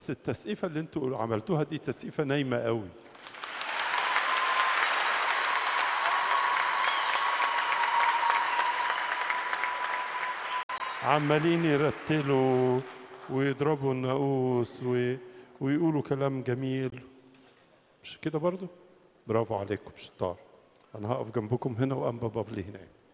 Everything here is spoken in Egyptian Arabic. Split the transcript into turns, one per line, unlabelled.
بس التسقيفه اللي انتوا عملتوها دي تسقيفه نايمه قوي عمالين يرتلوا ويضربوا الناقوس و... ويقولوا كلام جميل مش كده برضو برافو عليكم شطار انا هقف جنبكم هنا وانبا بافلي هناك